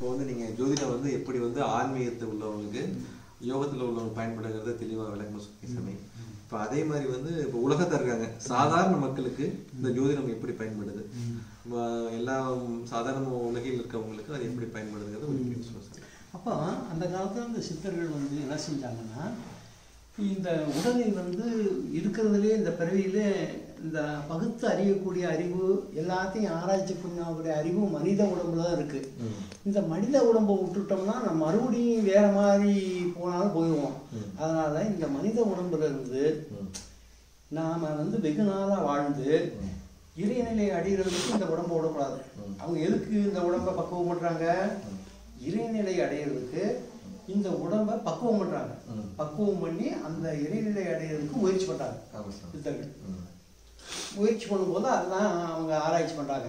இப்போ வந்து நீங்க ஜோதிடம் வந்து எப்படி வந்து ஆன்மீகத்தை உள்ளவங்களுக்கு யோகத்துல உள்ளவங்க பயன்படுகிறத தெளிவா விளக்கணும் சொல்லி சாமி இப்போ அதே மாதிரி வந்து இப்போ உலகத்துல இருக்காங்க சாதாரண மக்களுக்கு இந்த ஜோதிடம் எப்படி பயன்படுது ம- எல்லா சாதாரண உலகில் இருக்கவங்களுக்கு அது எப்படி பயன்படுதுங்கிறது கொஞ்சம் சொல்லுங்க சார் அப்போ அந்த காலத்துல இந்த சித்தர்கள் வந்து என்ன செஞ்சாங்கன்னா இந்த உடலை வந்து இருக்கிறதுலே இந்த பிறவியிலே இந்த பகுத்து அறியக்கூடிய அறிவு எல்லாத்தையும் ஆராய்ச்சி பண்ணக்கூடிய அறிவு மனித உடம்புல தான் இருக்கு இந்த மனித உடம்பை விட்டுட்டோம்னா நம்ம மறுபடியும் வேற மாதிரி போனாலும் போயிடுவோம் அதனால இந்த மனித உடம்புல இருந்து நாம வந்து வெகு நாளா வாழ்ந்து இறைநிலை அடைகிறதுக்கு இந்த உடம்பை விடக்கூடாது அவங்க எதுக்கு இந்த உடம்பை பக்குவம் பண்றாங்க இறைநிலை அடையிறதுக்கு இந்த உடம்பை பக்குவம் பண்றாங்க பக்குவம் பண்ணி அந்த இறைநிலை அடையிறதுக்கு முயற்சி பண்றாங்க ஆமா சார் சித்தர்கள் முயற்சி பண்ணும்போது அதுதான் அவங்க ஆராய்ச்சி பண்றாங்க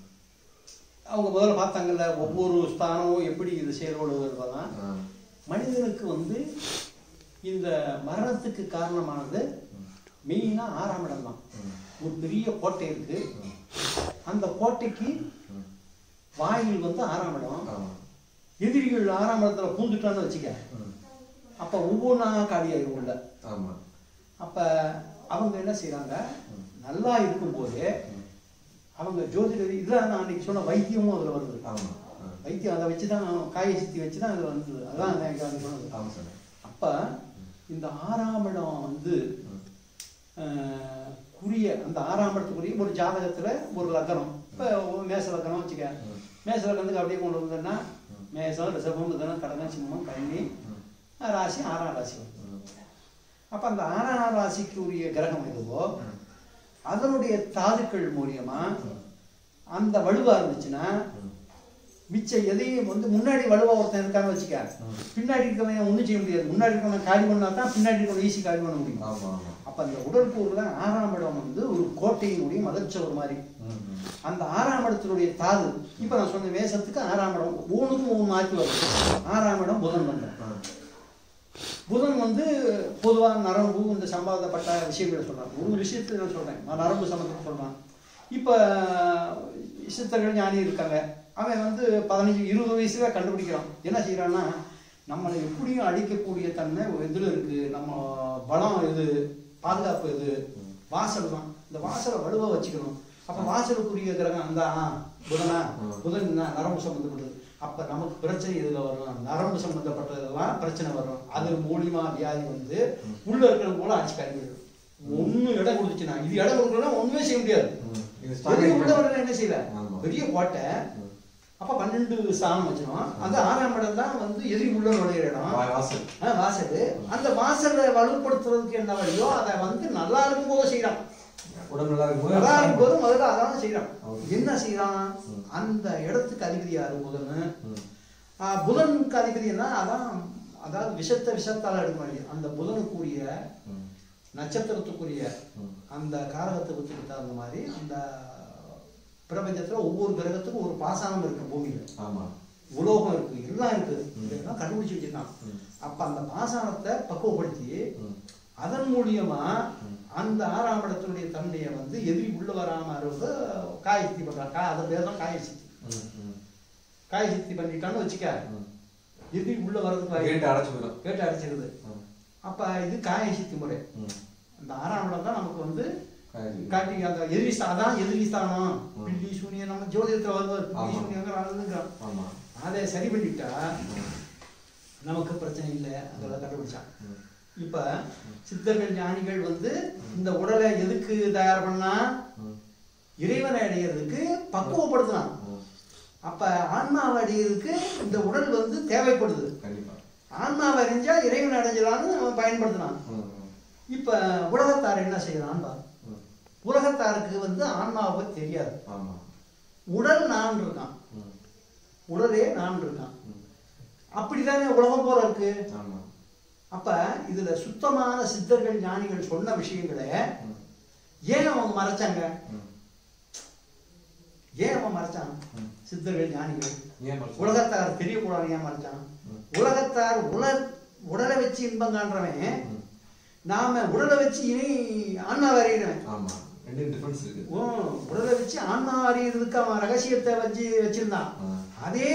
அவங்க முதல்ல பார்த்தாங்கல்ல ஒவ்வொரு ஸ்தானமும் எப்படி இது செயல்படுவதெல்லாம் மனிதனுக்கு வந்து இந்த மரணத்துக்கு காரணமானது மெயினா ஆறாம் இடம் தான் ஒரு பெரிய கோட்டை இருக்கு அந்த கோட்டைக்கு வாயில் வந்து ஆறாம் இடம் ஆமா எதிரிகள் ஆறாம் இடத்துல பூந்துட்டான்னு வச்சுக்க அப்ப ஒவ்வொன்றா காலியாயிரும் உள்ள ஆமா அப்ப அவங்க என்ன செய்றாங்க நல்லா இருக்கும்போது அவங்க ஜோதிடர் இதுதான் நான் அன்னைக்கு சொன்ன வைத்தியமும் அதுல வருது ஆமா வைத்தியம் அதை வச்சுதான் காய சித்தி வச்சு தான் அது வந்தது அதான் நான் அன்னைக்கு சொன்னது ஆமா சார் அப்ப இந்த ஆறாம் இடம் வந்து அஹ், குறிய அந்த ஆறாம் இடத்துக்குரிய ஒரு ஜாதகத்துல ஒரு லக்கணம் இப்ப ஒரு மேச லக்கணம் வச்சுக்க மேச லக்கணத்துக்கு அப்படியே கொண்டு வந்தோம்னா மேசம் ரிஷபம் மிதனம் கடகம் சிம்மம் கன்னி அஹ், ராசி ஆறாம் ராசி வரும் அப்ப அந்த ஆறாம் ராசிக்கு உரிய கிரகம் எதுவோ அதனுடைய தாதுக்கள் மூலியமா அந்த வலுவா இருந்துச்சுன்னா மிச்சம் எதையும் வந்து முன்னாடி வலுவா ஒருத்தன் இருக்கான்னு வச்சுக்க பின்னாடி இருக்கவன் ஒண்ணும் செய்ய முடியாது முன்னாடி இருக்கவன் காலி பண்ணா தான் பின்னாடி இருக்கவன் ஈஸி காலி பண்ண முடியும் ஆமா ஆமா அப்ப அந்த உடற்கூறுல ஆறாம் இடம் வந்து ஒரு கோட்டையினுடைய மதச்சவர் மாதிரி அந்த ஆறாம் இடத்தினுடைய தாது இப்ப நான் சொன்ன வேஷத்துக்கு ஆறாம் இடம் ஒவ்வொன்றுக்கும் ஒவ்வொன்று மாற்றி வரும் ஆறாம் இடம் புதன் வந்தோம் புதன் வந்து பொதுவா நரம்பு இந்த சம்பாதப்பட்ட விஷயங்களை சொல்றான் ஒரு விஷயத்துல நான் சொல்றேன் நான் நரம்பு சம்பந்தத்தை சொல்றான் இப்ப சித்தர்கள் ஞானி இருக்காங்க அவன் வந்து பதினஞ்சு இருபது வயசுல கண்டுபிடிக்கிறான் என்ன செய்யறான்னா நம்மளை எப்படியும் அடிக்கக்கூடிய தன்மை எதுல இருக்கு நம்ம பலம் எது பாதுகாப்பு எது வாசல் தான் இந்த வாசலை வலுவா வச்சுக்கணும் அப்ப வாசலுக்குரிய கிரகம் அந்த ஆ, புதனா புதன் என்ன? நரம்பு சம்பந்தப்பட்டது அப்ப நமக்கு பிரச்சனை இதுல வரும் நரம்பு சம்பந்தப்பட்டதெல்லாம் பிரச்சனை வரும் அது மூலியமா வியாதி வந்து உள்ள இருக்கிற போல அடிச்சு கழிவிடும் ஒண்ணு இடம் கொடுத்துச்சுன்னா இது இடம் கொடுக்கலன்னா ஒண்ணுமே செய்ய முடியாது இது பெரிய starting உள்ளவர்கள் என்ன செய்யல ஆமா. பெரிய கோட்டை அப்ப பன்னெண்டு ஸ்தானம் வச்சிடும் அந்த ஆறாம் இடம் தான் வந்து எதிரி உள்ள நுழையிற இடம் வா- வாசல் ஆ, வாசல் அந்த வாசலை வலுப்படுத்துறதுக்கு என்ன வழியோ அதை வந்து நல்லா இருக்கும் போது செய்யறான் உடம்பு நல்லா நல்லா இருக்கும் இருக்கும்போது போது முதல்ல அதான் செய்யறான் Okay. என்ன செய்யறான் அந்த இடத்துக்கு அதிபதி யாரு புதன் ம். ஆ, புதனுக்கு அதிபதினா அதான் அதாவது விஷத்தை விஷத்தால எடுக்க வேண்டியது அந்த புதனுக்குரிய ம். நட்சத்திரத்துக்குரிய ம். அந்த காரகத்துக்கு தகுந்த மாதிரி அந்த பிரபஞ்சத்துல ஒவ்வொரு கிரகத்துக்கும் ஒரு பாசானம் இருக்கு பூமியில ஆமா உலோகம் இருக்கு எல்லாம் இருக்கு இதெல்லாம் கண்டுபிடிச்சு வச்சிருக்கான் ம். அப்ப அந்த பாசானத்தை பக்குவப்படுத்தி ம். அதன் மூலியமா அந்த ஆறாம் இடத்துடைய தன்மையை வந்து எதிரி உள்ள வராம இருவது காயசித்தி பண்றான் கா அது பேர் தான் காயசித்தி ம். ம். காயசித்தி பண்ணிட்டான்னு வச்சுக்க ம். எதிரி உள்ள வர்றதுக்கு வாய்ப்பு கேட்டு அடைச்சு போயிடும் கேட்டு அடிச்சிருது ம். அப்ப இது காயசித்தி முறை ம். அந்த ஆறாம் இடம் தான் நமக்கு வந்து காய்கறி. காட்டி அந்த எதிரி ஸ்தா- அதான் எதிரி ஸ்தானம் ம். பில்லி சூனியம் நம்ம ஜோதிடத்துல வருவார் பில்லி ஆமா. சூனியங்கிறான் ஆமா அதை சரி பண்ணிட்டா நமக்கு பிரச்சனை இல்லை அதெல்லாம் கண்டுபிடிச்சான் ம். இப்ப சித்தர்கள் ஞானிகள் வந்து இந்த உடலை எதுக்கு தயார் பண்ணா ம். இறைவனை அடையிறதுக்கு பக்குவப்படுத்தினான் ம். அப்ப ஆன்மாவை அடையிறதுக்கு இந்த உடல் வந்து தேவைப்படுது கண்டிப்பா ஆன்மாவை அறிஞ்சா இறைவனை அடைஞ்சலான்னு அவன் பயன்படுத்தினான் ம். ம். இப்ப உலகத்தார் என்ன செய்யறான் பாரு. ம். உலகத்தாருக்கு வந்து ஆன்மாவை பத்தி தெரியாது ஆமா உடல் நான் இருக்கான் ம். உடலே நான் இருக்கான் ம். அப்படிதானே உலகம் போல இருக்கு ஆமா அப்ப இதுல சுத்தமான சித்தர்கள் ஞானிகள் சொன்ன விஷயங்களை ம். ஏன் அவங்க மறைச்சாங்க ம். ஏன் அவன் மறைச்சான் ம். சித்தர்கள் ஞானிகள் ஏன் மறைச்சு? உலகத்தார் தெரியக்கூடாது ஏன் மறைச்சான் ம். உலகத்தார் உல உடலை வச்சு இன்பம் காண்றவன் ம். நாம உடலை வச்சு இனி ஆன்மா வரையிறவன் ஆமா ரெண்டு டிஃபரன்ஸ் இருக்கு ஓ, உடலை வச்சு ஆன்மா அறியறதுக்கு அவன் ரகசியத்தை வச்சு வச்சிருந்தான் ஆ. அதே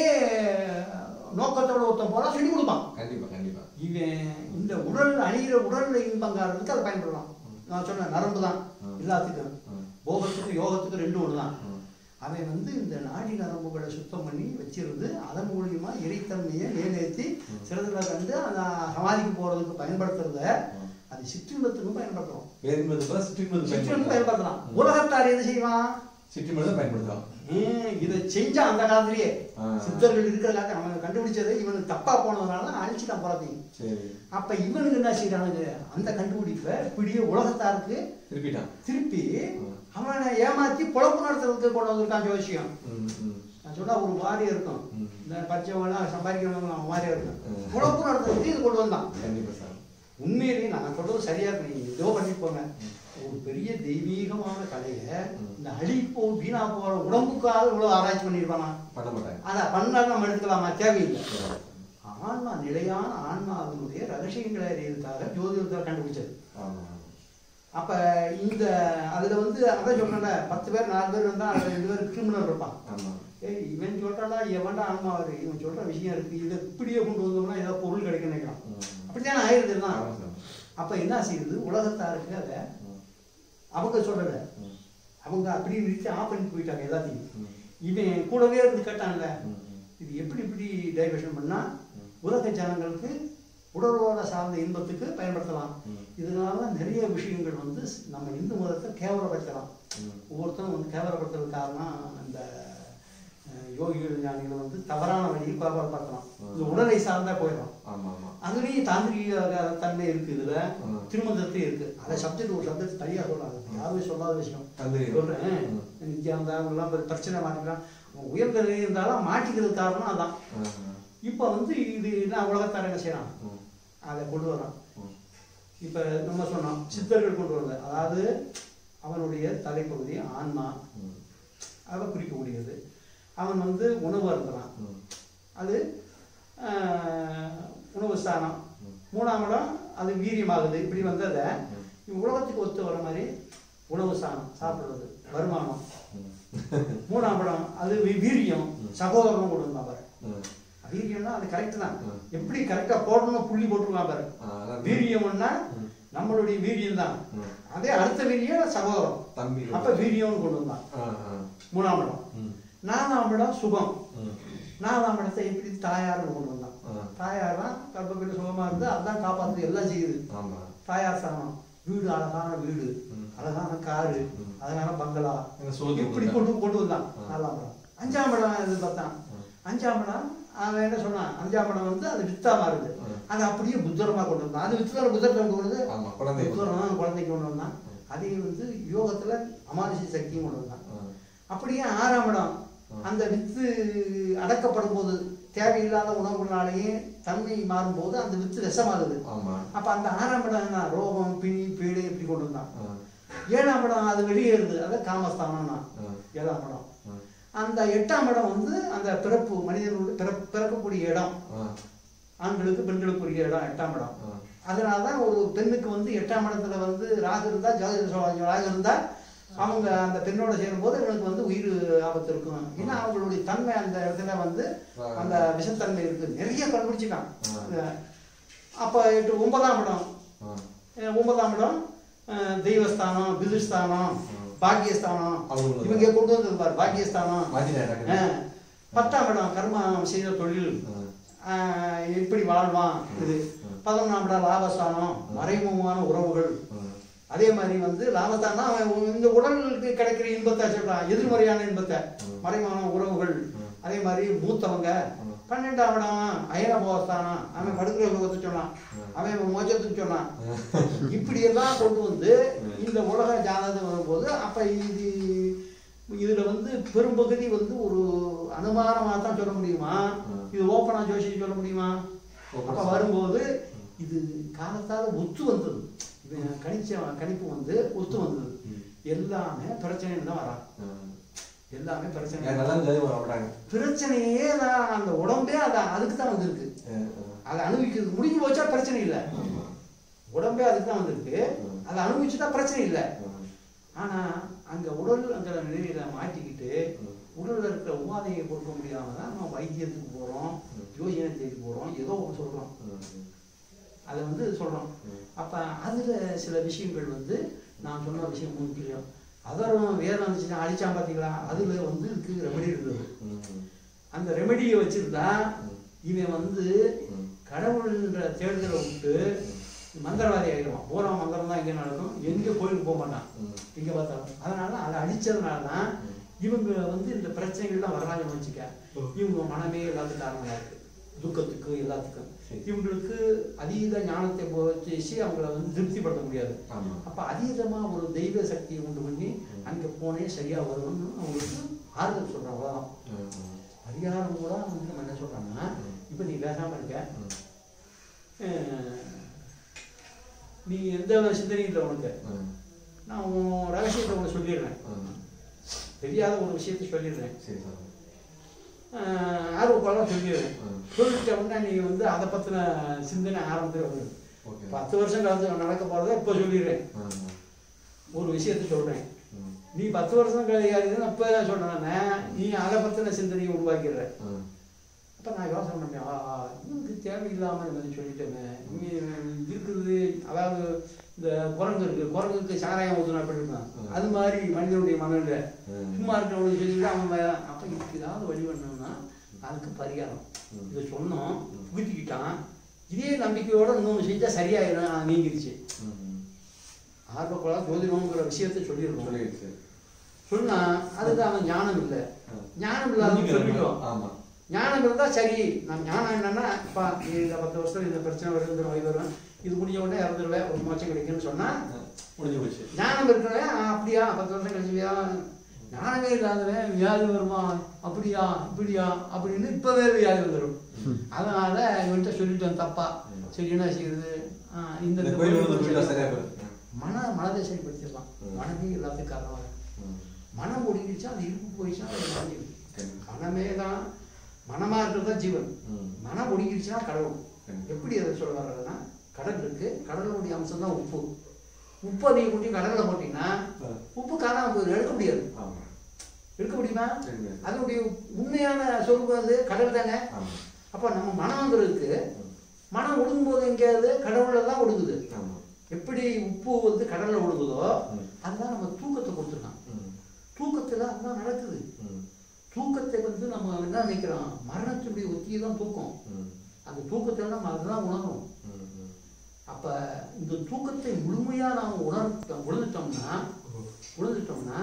நோக்கத்தோட ஒருத்தன் போனா சொல்லி கொடுப்பான் கண்டிப்பா கண்டிப்பா இவன் இந்த உடல் அழிகிற உடல் இன்பங்காரதுக்கு அதை பயன்படலாம் நான் சொன்னேன் நரம்பு தான் ம். எல்லாத்துக்கும் ம். போகத்துக்கும் யோகத்துக்கும் ரெண்டும் ஒன்று தான் ம். அவன் வந்து இந்த நாடி நரம்புகளை சுத்தம் பண்ணி வச்சிருந்து அதன் மூலியமா இறைத்தன்மையை மேலேற்றி சிறதுல கண்டு அந்த சமாதிக்கு போறதுக்கு பயன்படுத்துறத ம். அது சிற்றின்பத்துக்கும் பயன்படுத்துறோம் வேறுமது பதிலா சிற்றின்பது சிற்றின்பம் பயன்படுத்தலாம் பயன்படுத்தலாம் உலகத்தார் எது செய்வான் சிற்றின்பது தான் பயன்படுத்தலாம் ஏன் இதை செஞ்ச அந்த காலத்திலேயே ஆ. சித்தர்கள் இருக்கிறதாக அவன் கண்டுபிடிச்சதை இவனுக்கு தப்பா போனதுனால அழிச்சுட்டான் போறதையும் சரி அப்ப இவனுக்கு என்ன செய்யறானுங்க அந்த கண்டுபிடிப்பை இப்படியே உலகத்தாருக்கு திருப்பிட்டான் திருப்பி ஆ. அவனை ஏமாத்தி பொழப்பு நடத்துறதுக்கு கொண்டு வந்திருக்கான் ஜோசியம் ம், ம். நான் சொன்னா ஒரு மாதிரி இருக்கும் ம். இந்த படிச்சவங்களாம் சம்பாதிக்கிறவங்க அவன் மாதிரியா இருக்கும் ம். பொழப்பு நடத்துறதுக்கு இது கொண்டு வந்தான் கண்டிப்பா சார் உண்மையிலேயே நான் சொல்றது சரியா இருக்கு நீங்க ஏதோ பண்ணி போங்க ஒரு பெரிய தெய்வீகமான கலையை ம். இந்த அழிப்போ வீணா போற உடம்புக்காக இவ்வளவு ஆராய்ச்சி பண்ணிருப்பானா பண்ண மாட்டாங்க அதை பண்ணாலும் நம்ம எடுத்துக்கலாமா தேவையில்லை சரி. ஆன்மா நிலையான ஆன்மாவினுடைய ரகசியங்களை அறியறதுக்காக ஜோதிடத்தில் கண்டுபிடிச்சது ஆமா ஆமா. அப்ப இந்த அதுல வந்து அதான் சொல்றேன்ல பத்து பேர் நாலு பேர் இருந்தா அதுல ரெண்டு பேர் கிரிமினல் இருப்பான் ஆமா ஏய் இவன் சொல்றாடா எவன்டா ஆன்மா வருது இவன் சொல்ற விஷயம் இருக்கு இதை இப்படியே கொண்டு வந்தோம்னா ஏதாவது பொருள் கிடைக்கும் நினைக்கிறான் ம். அப்படித்தானே ஆயிருது எல்லாம் ஆமா சார். அப்ப என்ன செய்யுது உலகத்தாருக்கு அதை ம். அவங்க சொல்லல ம். அவங்க அப்படியே நிறுத்தி ஆஃப் பண்ணி போயிட்டாங்க எல்லாத்தையும் ம். இவன் கூடவே இருந்து கேட்டான்ல ம். இது எப்படி இப்படி டைவர்ஷன் பண்ணா ம். உலக ஜனங்களுக்கு உடலோட சார்ந்த இன்பத்துக்கு பயன்படுத்தலாம் ம். இதனால நிறைய விஷயங்கள் வந்து நம்ம இந்து மதத்தை கேவலப்படுத்தலாம் ம். ஒவ்வொருத்தரும் வந்து கேவலப்படுத்துறது காரணம் அந்த அஹ், யோகிகள் ஞானிகள் வந்து தவறான வழியில் கேவலப்படுத்தலாம் இந்த உடலை சார்ந்தா போயிடும் ஆமா ஆமா அதுலேயும் தாந்திரிக தன்மை இருக்கு இதுல ம். திருமணத்தை இருக்கு அதை சப்ஜெக்ட் ஒரு சப்ஜெக்ட் தனியா சொல்றாங்க யாருமே சொல்லாத விஷயம் தந்திரிகம். சொல்றேன் ம். நித்யானந்தா அவங்கெல்லாம் பெரிய பிரச்சனை மாட்டிக்கிறான் அவன் உயர்ந்த நிலை இருந்தாலும் மாட்டிக்கிறது காரணம் அதான் ஆ, ஆ. இப்போ வந்து இது என்ன உலகத்தார என்ன செய்யறான் ம். அதை கொண்டு வரான் ம். இப்போ நம்ம சொன்னோம் சித்தர்கள் கொண்டு வரது அதாவது அவனுடைய தலைப்பகுதி ஆன்மா ம். அதை குறிக்கக்கூடியது அவன் வந்து உணவு அருந்துறான் ம். அது ஆஹ், உணவு ஸ்தானம் ம். மூணாம் இடம் அது வீரியமாகுது இப்படி வந்ததை ம். இவன் உலகத்துக்கு ஒத்து வர மாதிரி உணவு ஸ்தானம் சாப்பிடுறது வருமானம் ம். மூணாம் இடம் அது வீ- வீரியம் சகோதரனும் கொண்டு வந்தான் பாரு ம். வீரியம்னா அது கரெக்ட் தான் ம். எப்படி கரெக்டா போடணும் புள்ளி போட்டுருக்கான் பாரு ஆ, அதான் வீரியம்னா ம். நம்மளுடைய வீரியம் தான் ம். அதே அடுத்த வீரியம் சகோதரம் தம்பி அப்ப வீரியம்னு கொண்டு வந்தான் ஆ, ஆ. மூணாம் இடம் ம். நாலாம் இடம் சுகம் ம். நாலாம் இடத்தை எப்படி தாயார்னு கொண்டு வந்தான் ஆ. தாயார் தான் கர்ப்பப்பையில சுகமா இருந்து அதான் காப்பாத்து எல்லாம் செய்யுது ஆமா தாயார் ஸ்தானம் வீடு அழகான வீடு ம். அழகான காரு ம். அழகான பங்களா எங்க சோதி இப்படி கொடுத்தா. கொண்டு கொண்டு வந்தான் ஆ. நாலாம் இடம் அஞ்சாம் இடம் இது பார்த்தான் ம். அஞ்சாம் இடம் அவன் என்ன சொன்னான் அஞ்சாம் இடம் வந்து அது வித்தா மாறுது ம். அது அப்படியே புத்தரமா கொண்டு வந்தான் அது வித்துல புத்தர் கொண்டு வருது ஆமா குழந்தை புத்தரம் தான் குழந்தைக்கு கொண்டு வந்தான் அதே வந்து யோகத்துல அமானுஷ சக்தியும் கொண்டு வந்தான் ஆ. அப்படியே ஆறாம் இடம் ம். அந்த வித்து அடக்கப்படும் போது தேவையில்லாத உணவுகளாலேயே தன்மை மாறும்போது அந்த வித்து விஷமாகுது ஆமா அப்ப அந்த ஆறாம் இடம் என்ன ரோகம் பிணி பீடு இப்படி கொண்டு வந்தான் ஆ. ஏழாம் இடம் அது வெளியேறுது அது காமஸ்தானம்னா ஆ. ஏழாம் இடம் ஆ. அந்த எட்டாம் இடம் வந்து அந்த பிறப்பு மனிதனுடைய பிறப் பிறக்கக்கூடிய இடம் ஆ. ஆண்களுக்கு பெண்களுக்குரிய இடம் எட்டாம் இடம் ஆ. அதனால தான் ஒரு பெண்ணுக்கு வந்து எட்டாம் இடத்துல வந்து ராகு இருந்தா ஜோதிட சொல்றாங்க ராகு இருந்தா அவங்க அந்த பெண்ணோட சேரும்போது இவனுக்கு வந்து உயிர் ஆபத்து இருக்கும் ஏன்னா அவங்களுடைய தன்மை அந்த இடத்துல வந்து அந்த விஷத்தன்மை இருக்கு நிறைய கண்டுபிடிச்சிட்டான் ஆ. அப்ப எட்டு ஒன்பதாம் இடம் ஆ. அஹ் ஒன்பதாம் இடம் அஹ் தெய்வஸ்தானம் பிதுஸ்தானம் பாக்கியஸ்தானம் அவங்க இவங்க கொண்டு வந்தது பாரு பாக்கியஸ்தானம் மாத்தினாரு அஹ் பத்தாம் இடம் கர்மம் செய்த தொழில் ஆ. ஆஹ் எப்படி வாழ்வான் இது பதினொன்றாம் இடம் லாபஸ்தானம் மறைமுகமான உறவுகள் ஆ. அதே மாதிரி வந்து லாபஸ்தானம் அவன் இந்த உடலுக்கு கிடைக்கிற இன்பத்தை சொல்றான் எதிர்மறையான இன்பத்தை மறைமுகமான உறவுகள் அதே மாதிரி மூத்தவங்க பன்னெண்டாம் இடம் அயனபோஸ்தானம் அவன் படுக்கிற சுகத்தை சொன்னான் அவன் மோச்சத்துக்கு சொன்னான் இப்படி எல்லாம் கொண்டு வந்து இந்த உலக ஜாதகம் வரும்போது அப்ப இது இதுல வந்து பெரும்பகுதி வந்து ஒரு அனுமானமா தான் சொல்ல முடியுமா இது ஓப்பனா ஜோசி சொல்ல முடியுமா அப்ப வரும்போது இது காலத்தால ஒத்து வந்தது இவன் கணிச்ச கணிப்பு வந்து ஒத்து வந்தது எல்லாமே பிரச்சனைன்னு தான் வரான் ஆ. எல்லாமே பிரச்சனை ஏன் நல்லா ஜாதி வரப்படாங்க பிரச்சனையே தான் அந்த உடம்பே அதான் அதுக்கு தான் வந்திருக்கு அதை அனுபவிக்கிறது முடிஞ்சு போச்சா பிரச்சனை இல்லை உடம்பே அதுக்கு தான் வந்திருக்கு அதை அனுபவிச்சுட்டா பிரச்சனை இல்லை ஆனா அங்க உடல்ங்கிற நிலையில மாட்டிக்கிட்டு ம். உடல்ல இருக்கிற உபாதையை கொடுக்க முடியாம தான் நம்ம வைத்தியத்துக்கு போறோம் ம். யோசனை தேடி போறோம் ஏதோ ஒன்று சொல்றோம் ம், ம், அதை வந்து சொல்றோம் ம். அப்ப அதுல சில விஷயங்கள் வந்து நான் சொன்ன விஷயம் முக்கியம் அதரும் வேதம் வந்துச்சுன்னா அடிச்சான் பாத்தீங்களா அதுல வந்து இதுக்கு ரெமெடி இருக்குது ம், ம், அந்த ரெமெடியை வச்சிருந்தா ம். இவன் வந்து ம். கடவுள்ன்ற தேடுதலை விட்டு மந்திரவாதி ஆகிடுவான் பூரா மந்திரம் தான் எங்கே நடக்கும் எங்கே கோயிலுக்கு போக மாட்டான் ம். எங்கே பார்த்தாலும் அதனால அதை அடிச்சதுனால தான் ம். இவங்க வந்து இந்த பிரச்சனைகள்லாம் வரலாம்னு வச்சுக்க ம். இவங்க மனமே எல்லாத்துக்கும் காரணமாக இருக்கு துக்கத்துக்கு எல்லாத்துக்கும் சரி. இவங்களுக்கு அதீத ஞானத்தை போச்சு அவங்கள வந்து திருப்திப்படுத்த முடியாது ஆமா அப்ப அதீதமா ஒரு தெய்வ சக்தியை உண்டு பண்ணி ம். அங்க போனே சரியா வரும்னு அவங்களுக்கு ஆறுதல் சொல்றாங்க அவ்வளவுதான் ம், ம், பரிகாரம் கூட வந்து நம்ம என்ன சொல்றாங்கன்னா ம். இப்ப நீ பேசாம இருக்க ம். அஹ், நீ எந்த சிந்தனையும் இல்லை உனக்கு ம். நான் உன் ரகசியத்தை உனக்கு சொல்லிடுறேன் ம். தெரியாத ஒரு விஷயத்தை சொல்லிடுறேன் சரி சாமி அஹ், ஆர்வப்பாலாம் சொல்லிடுறேன் ம். சொல்லிட்ட உடனே நீ வந்து அதை பத்தின சிந்தனை ஆரம்பத்தில் வருது ஓகே பத்து வருஷம் கழிச்சு நடக்க போறதை இப்போ சொல்லிடுறேன் ம், ம், ஒரு விஷயத்தை சொல்றேன் ம். நீ பத்து வருஷம் கழியாதுன்னு அப்போ சொல்றேன் நீ அதை பத்தின சிந்தனையை உருவாக்கிடுற ம். அப்ப நான் யோசனை பண்ணேன் ஆ, ஆ, இவனுக்கு தேவையில்லாம இந்த மாதிரி சொல்லிட்டேனே இங்க இருக்குது அதாவது இந்த குரங்கு இருக்கு குரங்குக்கு சாராயம் ஊத்துனா எப்படி இருக்கும் ம். அது மாதிரி மனிதனுடைய மனநிலை ம். சும்மா இருக்கிறவனுக்கு சொல்லிட்டு அவன் மே- அப்ப இதுக்கு ஏதாவது வழி பண்ணணும்னா அதுக்கு பரிகாரம் ம். இதை சொன்னோம் ம். புகுத்திக்கிட்டான் இதே நம்பிக்கையோட இன்னொன்று செஞ்சா சரியாயிடும் ஆ, நீங்கிருச்சு ம், ம். ஆர்வக்குழா ஜோதிடம்ங்கிற விஷயத்தை சொல்லிடுறோம் சொல்லிடுச்சு. சொன்னா அதுக்கு அவன் ஞானம் இல்லை ம். ஞானம் இல்லாத சொல்லிட்டோம் ஆமா ஞானம் இருந்தா சரி நான் ஞானம் என்னன்னா இப்ப நீ இந்த பத்து வருஷத்துல இந்த பிரச்சனை வருது இந்த நோய் வரும் இது முடிஞ்ச உடனே இறந்துருவேன் ஒரு மோச்சம் கிடைக்கும்னு சொன்னா ம். முடிஞ்சு போச்சு ஞானம் இருக்கிறவன் "ஆ, அப்படியா பத்து வருஷம் கழிச்சுவியா ஞானமே இல்லாதவன் வியாதி வருமா அப்படியா இப்படியா அப்படின்னு இப்பவே வியாதி வந்துடும் அதனால இவன்கிட்ட சொல்லிட்டோம் தப்பா ம். சரி என்ன செய்யுது ஆ, இந்த இந்த இந்த கோயில் வந்து கோயில் போயிட்டா சரி. சரியா போயிடும். மன மனதை சரிப்படுத்திடலாம் ம். மனமே எல்லாத்துக்கும் காரணம் ம். மனம் ஒடுங்கிடுச்சா அது இருப்பு போயிடுச்சா அது மறைஞ்சிடும் கண்டிப்பா. மனமே தான் மனமா இருக்கிறது தான் ஜீவன் ம். மனம் ஒடுங்கிடுச்சுன்னா கடவுள் கண்டிப்பா. எப்படி அதை சொல்ல வர்றதுன்னா கடல் இருக்கு கடலுடைய அம்சம் தான் உப்பு உப்பை நீங்க கொண்டு கடல்ல போட்டீங்கன்னா ஆ. உப்பு காணாம போயிடும் எடுக்க முடியாது ஆமா எடுக்க முடியுமா தெரியாது. அதனுடைய உண்மையான சொருபம் அது கடல் தானே ஆமா அப்ப நம்ம மனம்ங்கிறதுக்கு ம். மனம் ஒடுங்கும் போது எங்கேயாவது கடவுள்ல தான் ஒடுங்குது ஆமா எப்படி உப்பு வந்து கடல்ல ஒடுங்குதோ ம். அதுதான் நம்ம தூக்கத்தை கொடுத்துருக்கான் ம். தூக்கத்துல அதுதான் நடக்குது ம். தூக்கத்தை வந்து நம்ம என்ன நினைக்கிறோம் மரணத்துடைய ஒத்தியை தான் தூக்கம் ம். அந்த தூக்கத்தை நம்ம அதுதான் உணரணும் ம். ம். அப்ப இந்த தூக்கத்தை முழுமையா நாம் உணர்த்தோம் உணர்ந்துட்டோம்னா உணர்ந்துட்டோம்னா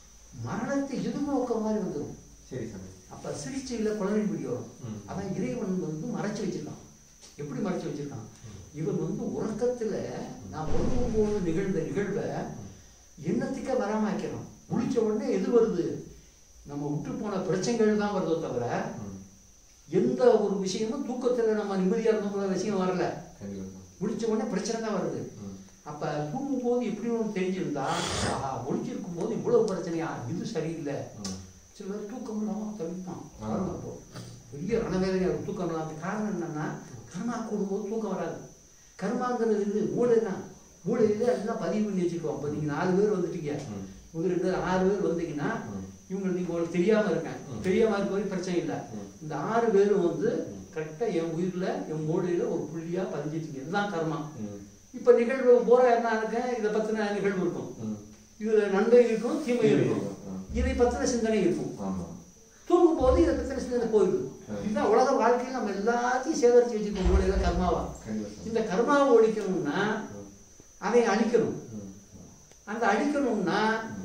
மரணத்தை எதிர்நோக்க மாதிரி வந்துடும் சரி சாமி அப்ப சிகிச்சையில குழந்தை பிடி வரும் ம். அதான் இறைவன் வந்து மறைச்சு வச்சிருக்கான் எப்படி மறைச்சு வச்சிருக்கான் இவன் வந்து உறக்கத்துல நான் உறங்கும் போது நிகழ்ந்த நிகழ்வை எண்ணத்துக்கே வராம ஆக்கிறான் முழிச்ச உடனே எது வருது நம்ம விட்டு போன பிரச்சனைகள் தான் வருதோ தவிர ம். எந்த ஒரு விஷயமும் தூக்கத்துல நம்ம நிம்மதியா இருந்தோங்கிற விஷயம் வரல கண்டிப்பா முடிச்ச உடனே பிரச்சனை தான் வருது ம். அப்ப தூங்கும் போது எப்படி ஒன்று தெரிஞ்சிருந்தா ஆஹா ஒழிச்சிருக்கும் போது இவ்வளவு பிரச்சனையா இது சரியில்லை ம். சில பேர் தூக்கம் இல்லாம தவிப்பான் ஆமா. பாருங்க அப்போ. பெரிய ரணவேதனை இருக்கும் தூக்கம் இல்லாத காரணம் என்னன்னா கர்மா கூடும்போது தூக்கம் வராது கர்மாங்கிறது இது மூளை தான் மூளையில எல்லாம் பதிவு பண்ணி வச்சுக்குவோம் இப்போ நீங்க நாலு பேர் வந்துட்டீங்க ம். இவங்க ரெண்டு பேர் ஆறு பேர் வந்தீங்கன்னா ம். இவங்க நீங்க உங்களுக்கு தெரியாம இருக்கேன் ம். தெரியாம இருக்க வரைக்கும் பிரச்சனை இல்லை ம். இந்த ஆறு பேரும் வந்து ம். கரெக்டா என் உயிர்ல என் மூளையில ஒரு புள்ளியா பதிஞ்சிட்டீங்க இதுதான் கர்மா ம். இப்ப நிகழ்வு போற என்ன இருக்கேன் இதை பத்தின நிகழ்வு இருக்கும் ம். இதுல நன்மை இருக்கும் தீமை இருக்கும் ம். இதை பத்தின சிந்தனை இருக்கும் ஆமா தூங்கும் போது இதை பத்தின சிந்தனை போயிடுது ம். இதுதான் உலக வாழ்க்கையில் நம்ம எல்லாத்தையும் சேகரித்து வச்சிருக்கோம் மூலையில கர்மாவா கண்டிப்பா இந்த கர்மாவை ஒழிக்கணும்னா ம். அதை அழிக்கணும் ம். அந்த அழிக்கணும்னா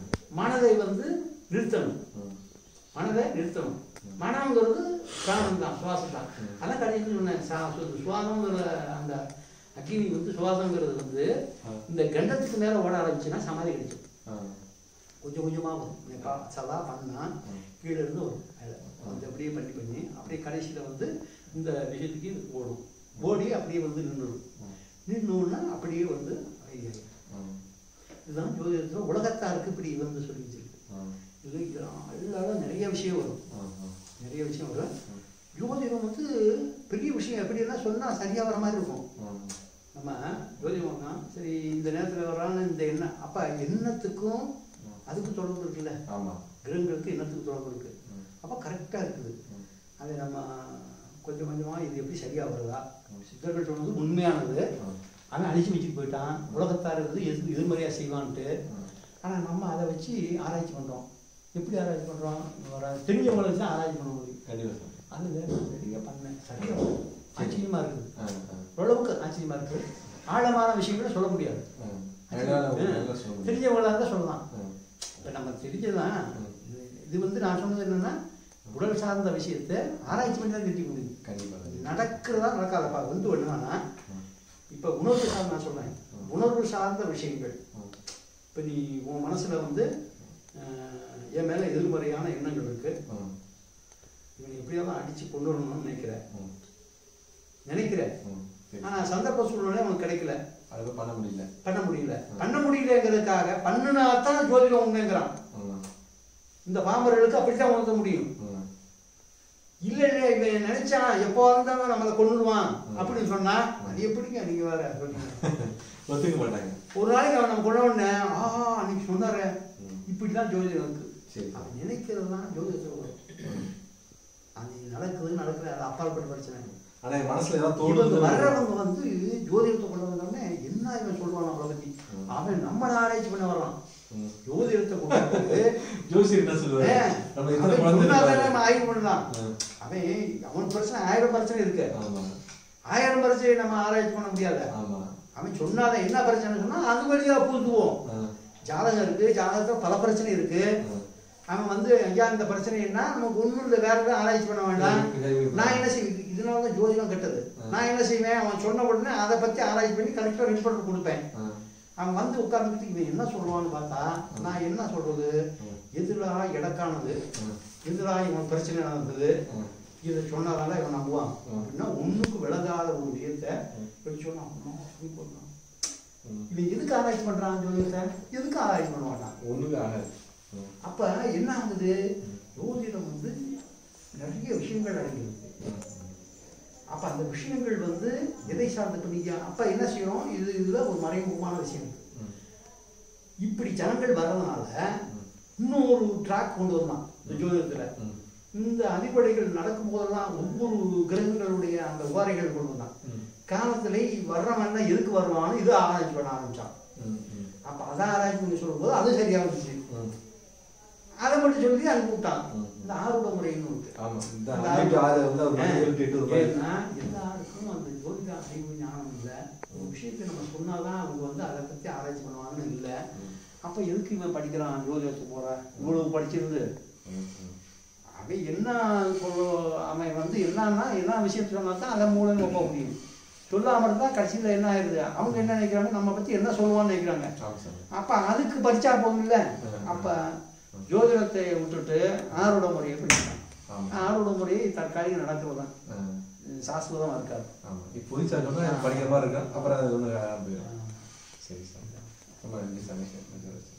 மனதை வந்து நிறுத்தணும் ம். மனதை நிறுத்தணும் மனம்ங்கிறது பிராணம் தான் சுவாசம் தான் அதான் கடைசி சொன்னேன் சா- சு- சுவாசங்கிற அந்த அக்கினி வந்து சுவாசங்கிறது வந்து ஆ. இந்த கண்டத்துக்கு மேல ஓட ஆரம்பிச்சுன்னா சமாதி கிடைக்கும் ஆ. கொஞ்சம் கொஞ்சமா வரும் நீ பா- சதா பண்ணா ம். கீழே இருந்து வரும் அதுல. அது அப்படியே பண்ணி பண்ணி அப்படியே கடைசியில வந்து இந்த விஷயத்துக்கு இது ஓடும் ஓடி அப்படியே வந்து நின்றுடும் ம். நின்றுன்னா அப்படியே வந்து ஐயா ம். இதுதான் ஜோதிடத்தில் உலகத்தாருக்கு இப்படி வந்து சொல்லி வச்சிருக்கு ம். இது எல்லாரும் நிறைய விஷயம் வரும் ம். ம். நிறைய விஷயம் வரும் ம். ஜோதிடம் வந்து பெரிய விஷயம் எப்படியெல்லாம் சொன்னா சரியா வர மாதிரி இருக்கும் ம். நம்ம ஜோதிடம்னா சரி இந்த நேரத்துல வர்றான்னு இந்த எண்ணம் அப்ப எண்ணத்துக்கும் அதுக்கு தொடர்பு இருக்குல்ல ஆமா கிரகங்களுக்கு என்னத்துக்கு தொடர்பு இருக்கு ம். அப்போ கரெக்டாக இருக்குது ம். அதை நம்ம கொஞ்சம் கொஞ்சமாக இது எப்படி சரியாக வருதா ம். சித்தர்கள் சொன்னது உண்மையானது ம். அவன் அழிச்சு வச்சுட்டு போயிட்டான் உலகத்தார் வந்து எது எதிர்மறையாக செய்வான்ட்டு ம். ஆனால் நம்ம அதை வச்சு ஆராய்ச்சி பண்ணுறோம் எப்படி ஆராய்ச்சி பண்ணுறோம் வர தெரிஞ்சவங்களை வச்சு தான் ஆராய்ச்சி பண்ண முடியும் கண்டிப்பா சார் அது நிறைய பண்ணேன் சரியாக ஆச்சரியமாக இருக்குது ஆ, ஆ. ஓரளவுக்கு ஆச்சரியமாக இருக்குது ஆழமான விஷயங்களை சொல்ல முடியாது ஆ. அழகான ஒரு நல்ல சொல்ல முடியும். தெரிஞ்சவங்களாக இருந்தால் சொல்லலாம் ஆ. இப்போ நம்ம தெரிஞ்சதான் ம். இது- இது வந்து நான் சொன்னது என்னன்னா உடல் சார்ந்த விஷயத்தை ஆராய்ச்சி பண்ணி தான் தெரிஞ்சுக்க முடியும் கண்டிப்பா இது நடக்கிறதா நடக்காதப்பா வந்து என்னன்னா ம். இப்போ உணர்வு சார்ந்த நான் சொல்றேன் ம். உணர்வு சார்ந்த விஷயங்கள் ம். இப்போ நீ உன் மனசுல வந்து அஹ், என் மேல எதிர்மறையான எண்ணங்கள் இருக்கு ம். இவனை எப்படியாவது அடிச்சு கொண்டு வரணும்னு நினைக்கிற ம். நினைக்கிற ம். சரி. ஆனா சந்தர்ப்ப சூழ்நிலை உனக்கு கிடைக்கல அது பண்ண முடியல பண்ண முடியல பண்ண முடியலங்கிறதுக்காக பண்ணுனா தான் ஜோதிடம் உண்மைங்கிறான் ம். இந்த பாம்பர்களுக்கு அப்படித்தான் உணர்த்த முடியும் ம். இல்ல இல்ல இவன் நினைச்சா எப்போ இருந்தாலும் நம்மளை கொண்டுடுவான் ம். அப்படின்னு சொன்னா அது எப்படிங்க நீங்க வேற சொல்றீங்க ஒத்துக்க மாட்டாங்க ஒரு நாளைக்கு அவன் நம்ம கொண்ட உடனே ஆஹா அன்னைக்கு சொன்னாரு ம். இப்படிதான் ஜோதிடம் இருக்கு சரி. அவன் நினைக்கிறது தான் ஜோதிடத்தில் வரும் ம். அது நடக்குது நடக்குது அது அப்பாற்பட்ட பிரச்சனை ஆனா என் மனசுல ஏதாவது இவங்க தோணுது வர்றவங்க வந்து ஜோதிடத்தை கொண்டு வந்தோடனே என்ன இவன் சொல்றான் அவளை பத்தி ம். அவன் நம்மள ஆராய்ச்சி பண்ண வர்றான் ம். ஜோதிடத்தை கொண்டு வந்து ஜோசியர் என்ன சொல்லுவாரு ஏன், நம்ம அவன் எத்தனை குழந்தை சொன்னாதானே இருக்காங்க? நம்ம ஆய்வு பண்ணலாம் ம். அவன் அவன் பிரச்சனை ஆயிரம் பிரச்சனை இருக்கு ஆமா ஆயிரம் பிரச்சனை நம்ம ஆராய்ச்சி பண்ண முடியாது ஆமா அவன் சொன்னாதான் என்ன பிரச்சனை சொன்னா அது வழியா பூந்துவோம் ஆ. ஜாதகம் இருக்கு ஜாதகத்துல பல பிரச்சனை இருக்கு ம். அவன் வந்து ஐயா இந்த பிரச்சனை என்ன நமக்கு ஒண்ணும் இல்லை வேற எதுவும் ஆராய்ச்சி பண்ண வேண்டாம் நான் என்ன செய்வேன் இதனால தான் ஜோதிடம் கெட்டது நான் என்ன செய்வேன் அவன் சொன்ன உடனே அதை பத்தி ஆராய்ச்சி பண்ணி கரெக்டாக ரிப்போர்ட் கொடுப்பேன் ஆ. அவன் வந்து உட்கார்ந்துட்டு இவன் என்ன சொல்லுவான்னு பார்த்தா நான் என்ன சொல்றது எதிராக இடக்கானது ம். எதிராக இவன் பிரச்சனை நடந்தது ம். இதை சொன்னதால இவன் நம்புவான் ம். அப்படின்னா ஒண்ணுக்கு விளங்காத ஒரு விஷயத்த இப்படி சொன்னான் அம்மா, அப்படி பண்ணான் ம். இவன் எதுக்கு ஆராய்ச்சி பண்றான் ஜோதிடத்தை எதுக்கு ஆராய்ச்சி பண்ண மாட்டான் ஒண்ணுக்கு ஆகாது ம். அப்ப என்ன ஆகுது ஜோதிடம் வந்து நிறைய விஷயங்கள் அடங்கியிருக்கு ம். அப்ப அந்த விஷயங்கள் வந்து எதை சார்ந்து பண்ணீங்க அப்ப என்ன செய்யணும் இது இதுல ஒரு மறைமுகமான விஷயம் இருக்கு ம். இப்படி ஜனங்கள் வர்றதுனால இன்னொரு ட்ராக் கொண்டு வரலாம் இந்த ஜோதிடத்துல ம். இந்த அடிப்படைகள் நடக்கும் போதெல்லாம் ஒவ்வொரு கிரகங்களுடைய அந்த உபாரைகள் கொண்டு வந்தான் ம். காலத்துல வர்றவன் தான் எதுக்கு வருவான்னு இது ஆராய்ச்சி பண்ண ஆரம்பிச்சான் ம். ம். அப்ப அதை ஆராய்ச்சி பண்ணி சொல்லும்போது அது சரியா இருந்துச்சு ம். அதை மட்டும் சொல்லி அனுப்பி விட்டான் ம். இந்த ஆர்வ முறைன்னு இருக்கு ஆமா இந்த அந்த அன்னைக்கு ஆறு வந்து அவர் ஆ. மணி எட்டு ஒரு மணி ஏன்னா எல்லாருக்கும் அந்த ஜோதிட அறிவு ஞானம் இல்லை ஒரு விஷயத்தை நம்ம சொன்னாதான் அவங்க வந்து அதை பத்தி ஆராய்ச்சி பண்ணுவாங்கன்னு இல்லை ம். அப்ப எதுக்கு இவன் படிக்கிறான் ஜோதிடத்துக்கு போற இவ்வளவு படிச்சிருந்து ம். ம். அவன் என்ன சொல்ல அவன் வந்து என்னன்னா எல்லா விஷயம் சொன்னா தான் அதை மூலம் நம்ப முடியும் சொல்லாம இருந்தா கடைசியில என்ன ஆயிருது அவங்க என்ன நினைக்கிறாங்க நம்ம பத்தி என்ன சொல்லுவான்னு நினைக்கிறாங்க ஆமா சார் அப்ப அதுக்கு படிச்சா போதும் இல்ல ம். அப்ப ஜோதிடத்தை விட்டுட்டு ஆரோட முறையை படிக்கிறான் ஆமா ஆரோட முறையை தற்காலிகம் நடக்கிறது தான் ஆ. சாஸ்திரமா இருக்காது ஆமா இப்போ புதுசா சொன்னா படிக்கிற மாதிரி இருக்கும் அப்புறம் அது ஒன்று போயிடும் சரி சார் ரொம்ப நன்றி சாமி சார்